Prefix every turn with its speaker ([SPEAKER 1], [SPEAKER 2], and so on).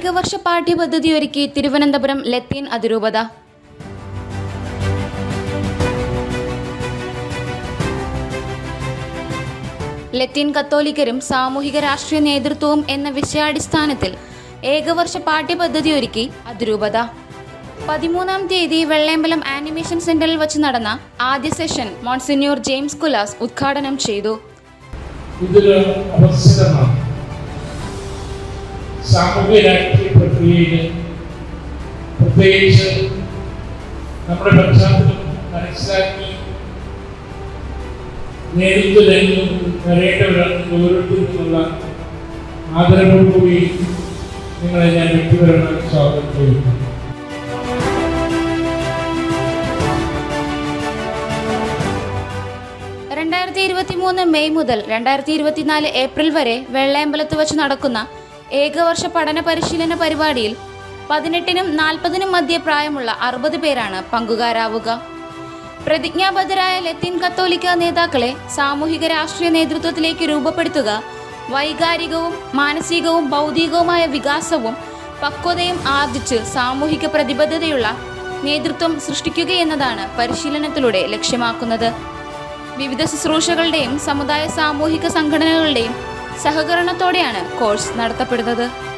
[SPEAKER 1] ഏകവർഷ പാഠ്യപദ്ധതി ഒരുക്കി തിരുവനന്തപുരം ലത്തീൻ അതിരൂപത ലത്തീൻ കത്തോലിക്കരും സാമൂഹിക രാഷ്ട്രീയ നേതൃത്വവും എന്ന വിഷയാടിസ്ഥാനത്തിൽ ഏകവർഷ പാഠ്യപദ്ധതി ഒരുക്കി അതിരൂപത പതിമൂന്നാം തീയതി വെള്ളയമ്പലം ആനിമേഷൻ സെന്ററിൽ വച്ച് നടന്ന ആദ്യ സെഷൻ മോൺസിന്യൂർ ജെയിംസ് കുലാസ് ഉദ്ഘാടനം ചെയ്തു
[SPEAKER 2] ഇതില് അവസരമാണ് സാമൂഹ്യ രാഷ്ട്രീയ പ്രക്രിയയിൽ പ്രത്യേകിച്ച് നമ്മുടെ പശ്ചാത്തലം മനസ്സിലാക്കി നേതൃത്വ രംഗം വരേണ്ടവരാണ് ഓരോരുത്തരും നിന്നുള്ള ആദരവോടുകൂടി നിങ്ങളെ ഞാൻ വ്യക്തിപരമായി സ്വാഗതം ചെയ്യുന്നു
[SPEAKER 1] രണ്ടായിരത്തി ഇരുപത്തി മൂന്ന് മെയ് മുതൽ രണ്ടായിരത്തി ഇരുപത്തിനാല് ഏപ്രിൽ വരെ വെള്ളയമ്പലത്ത് വെച്ച് നടക്കുന്ന ഏകവർഷ പഠന പരിശീലന പരിപാടിയിൽ പതിനെട്ടിനും നാൽപ്പതിനും മധ്യ പ്രായമുള്ള അറുപത് പേരാണ് പങ്കുകാരാവുക പ്രതിജ്ഞാബദ്ധരായ ലത്തീൻ കത്തോലിക്ക നേതാക്കളെ സാമൂഹിക രാഷ്ട്രീയ നേതൃത്വത്തിലേക്ക് രൂപപ്പെടുത്തുക വൈകാരികവും മാനസികവും ഭൗതികവുമായ വികാസവും പക്വതയും ആർജിച്ച് സാമൂഹിക പ്രതിബദ്ധതയുള്ള നേതൃത്വം സൃഷ്ടിക്കുകയെന്നതാണ് പരിശീലനത്തിലൂടെ ലക്ഷ്യമാക്കുന്നത് വിവിധ ശുശ്രൂഷകളുടെയും സമുദായ സാമൂഹിക സംഘടനകളുടെയും സഹകരണത്തോടെയാണ് കോഴ്സ് നടത്തപ്പെടുന്നത്